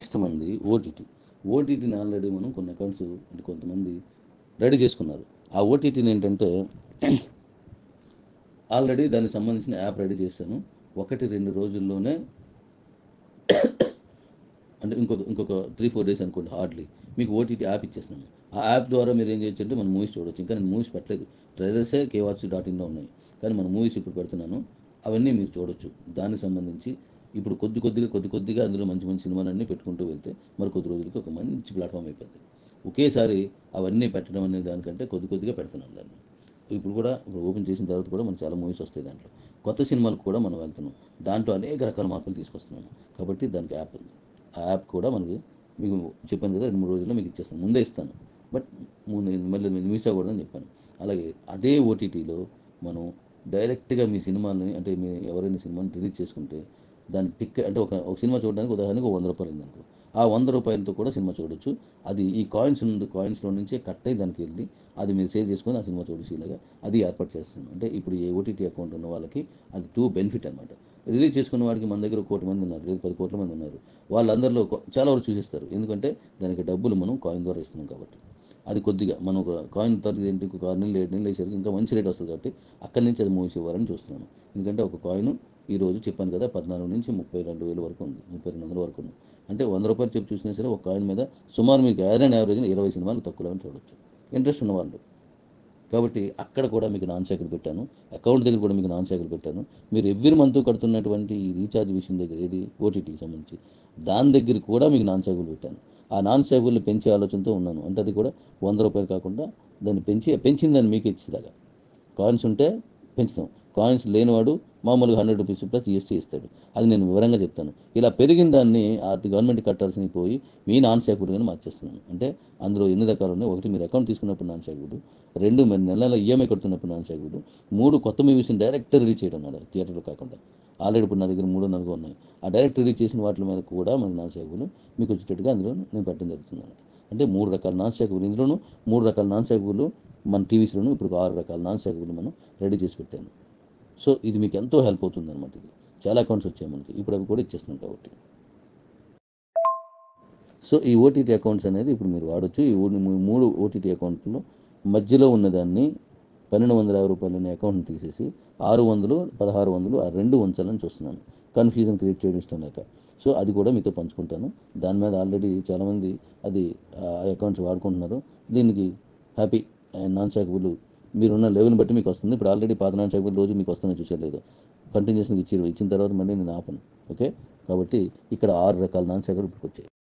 next మనది OTT ఓటీటీని already మనం కొన్ని అకౌంట్స్ అంటే కొంతమంది రెడీ చేసుకున్నారు ఆ ఓటీటీని ఏంటంటే ఆల్రెడీ దానికి సంబంధించిన యాప్ రెడీ చేశాను ఒకటి రెండు రోజుల్లోనే అంటే ఇంకొక ఇంకొక త్రీ ఫోర్ డేస్ అనుకోండి హార్డ్లీ మీకు ఓటీటీ యాప్ ఇచ్చేస్తున్నాను ఆ యాప్ ద్వారా మీరు ఏం చేయొచ్చు అంటే మన మూవీస్ చూడొచ్చు ఇంకా నేను మూవీస్ పెట్టలేదు ట్రైలర్సే కేవాట్స్ డాట్ ఇన్లో ఉన్నాయి కానీ మన మూవీస్ ఇప్పుడు పెడుతున్నాను అవన్నీ మీరు చూడొచ్చు దానికి సంబంధించి ఇప్పుడు కొద్ది కొద్దిగా కొద్ది కొద్దిగా అందులో మంచి మంచి సినిమాలన్నీ పెట్టుకుంటూ వెళ్తే మరి కొద్ది రోజులకి ఒక మంచి ప్లాట్ఫామ్ అయిపోతుంది ఒకేసారి అవన్నీ పెట్టడం అనే దానికంటే కొద్ది కొద్దిగా పెడుతున్నాం దాన్ని ఇప్పుడు కూడా ఇప్పుడు ఓపెన్ చేసిన తర్వాత కూడా మనకు చాలా మూవీస్ వస్తాయి దాంట్లో కొత్త సినిమాలకు కూడా మనం వెళ్తున్నాం దాంట్లో అనేక రకాల మార్పులు తీసుకొస్తున్నాము కాబట్టి దానికి యాప్ ఉంది ఆ యాప్ కూడా మనకి మీకు చెప్పాను కదా రెండు మూడు రోజుల్లో మీకు ఇచ్చేస్తాను ముందే ఇస్తాను బట్ ముందు మళ్ళీ మిస్ అవ్వకూడదని చెప్పాను అలాగే అదే ఓటీటీలో మనం డైరెక్ట్గా మీ సినిమాని అంటే మీ ఎవరైనా సినిమాని రిలీజ్ చేసుకుంటే దాని టిక్ అంటే ఒక ఒక సినిమా చూడడానికి ఉదాహరణకు ఒక వంద రూపాయలు ఉంది అనుకో ఆ వంద రూపాయలతో కూడా సినిమా చూడొచ్చు అది ఈ కాయిన్స్ నుండి కాయిన్స్లో నుంచే కట్ అయ్యి దానికి వెళ్ళి అది మీరు సేవ్ చేసుకొని ఆ సినిమా చూడొచ్చు ఇలాగా అది ఏర్పాటు చేస్తుంది అంటే ఇప్పుడు ఈ ఓటీటీ అకౌంట్ ఉన్న వాళ్ళకి అది టూ బెనిఫిట్ అనమాట రిలీజ్ చేసుకున్న వాడికి మన దగ్గర ఒక కోటి మంది ఉన్నారు లేదు పది కోట్ల మంది ఉన్నారు వాళ్ళందరిలో ఒక- చాలా వరకు చూసేస్తారు ఎందుకంటే దానికి డబ్బులు మనం కాయిన్ ద్వారా ఇస్తున్నాం కాబట్టి అది కొద్దిగా మనం ఒక కాయిన్ తర్వాత ఏంటి ఒక ఆరు నెలలు ఏడు నెలలు వేసేసరికి ఇంకా మంచి రేట్ వస్తుంది కాబట్టి అక్కడి నుంచి అది మూవీస్ ఇవ్వాలని చూస్తున్నాను ఎందుకంటే ఒక కాయిన్ ఈ రోజు చెప్పాను కదా పద్నాలుగు నుంచి ముప్పై రెండు వేల వరకు ఉంది ముప్పై రెండు వందల వరకు ఉంది అంటే వంద రూపాయలు చెప్పి చూసినా సరే ఒక కాయిన్ మీద సుమారు మీకు యావరేజ్ యావరేజ్ ఇరవై సినిమాలు తక్కువలో చూడొచ్చు ఇంట్రెస్ట్ ఉన్న వాళ్ళు కాబట్టి అక్కడ కూడా మీకు నాన్ సైకిల్ పెట్టాను అకౌంట్ దగ్గర కూడా మీకు నాన్ సైకిల్ పెట్టాను మీరు ఎవ్రీ మంత్ కడుతున్నటువంటి ఈ రీఛార్జ్ విషయం దగ్గర ఏది ఓటీటీకి సంబంధించి దాని దగ్గర కూడా మీకు నాన్ సైకిల్ పెట్టాను ఆ నాన్ సైకిల్ పెంచే ఆలోచనతో ఉన్నాను అంటే అది కూడా వంద రూపాయలు కాకుండా దాన్ని పెంచి పెంచిన దాన్ని మీకు ఇచ్చేలాగా కాయిన్స్ ఉంటే పెంచుతాం కాయిన్స్ లేనివాడు మామూలుగా హండ్రెడ్ రూపీస్ ప్లస్ జిఎస్టీ ఇస్తాడు అది నేను వివరంగా చెప్తాను ఇలా పెరిగిన దాన్ని అది గవర్నమెంట్ కట్టాల్సినవి పోయి మీ నాన్ సేకుడుగానే మార్చేస్తున్నాను అంటే అందులో ఎన్ని రకాలు ఉన్నాయి ఒకటి మీరు అకౌంట్ తీసుకున్నప్పుడు నాన్ సేకుడు రెండు మరి నెల నెల ఈఎంఐ కడుతున్నప్పుడు నాన్ సేకుడు మూడు కొత్త మూవీస్ని డైరెక్ట్ రిలీజ్ చేయడం అన్నమాట థియేటర్లో కాకుండా ఆల్రెడీ ఇప్పుడు నా దగ్గర మూడు నాలుగు ఉన్నాయి ఆ డైరెక్ట్ రిలీజ్ చేసిన వాటి మీద కూడా మన నాన్ సేకులు మీకు వచ్చేటట్టుగా అందులో నేను పెట్టడం జరుగుతుంది అన్నమాట అంటే మూడు రకాల నాన్ సేకులు ఇందులోనూ మూడు రకాల నాన్ సేకులు మన టీవీస్లోనూ ఇప్పుడు ఆరు రకాల నాన్ సేకులు మనం రెడీ చేసి పెట్టాను సో ఇది మీకు ఎంతో హెల్ప్ అవుతుంది అనమాట ఇది చాలా అకౌంట్స్ వచ్చాయి మనకి ఇప్పుడు అవి కూడా ఇచ్చేస్తున్నాం కాబట్టి సో ఈ ఓటీటీ అకౌంట్స్ అనేది ఇప్పుడు మీరు వాడొచ్చు ఈ ఊ- మూ- మూడు ఓటీటీ అకౌంట్లో మధ్యలో ఉన్నదాన్ని పన్నెండు వందల యాభై రూపాయలు అనే అకౌంట్ని తీసేసి ఆరు వందలు పదహారు వందలు ఆ రెండు ఉంచాలని చూస్తున్నాను కన్ఫ్యూజన్ క్రియేట్ చేయడం ఇష్టం లేక సో అది కూడా మీతో పంచుకుంటాను దాని మీద ఆల్రెడీ చాలామంది అది ఆ అకౌంట్స్ వాడుకుంటున్నారు దీనికి హ్యాపీ నాన్ షాకబుల్ మీరున్న లెవెల్ని బట్టి మీకు వస్తుంది ఇప్పుడు ఆల్రెడీ పాత నాన్ షాకబుల్ రోజు మీకు వస్తుందని చూసేలేదు కంటిన్యూస్గా ఇచ్చి ఇచ్చిన తర్వాత మళ్ళీ నేను ఆపను ఓకే కాబట్టి ఇక్కడ ఆరు రకాల నాన్ షాకబుల్ ఇప్పుడు వచ్చాయి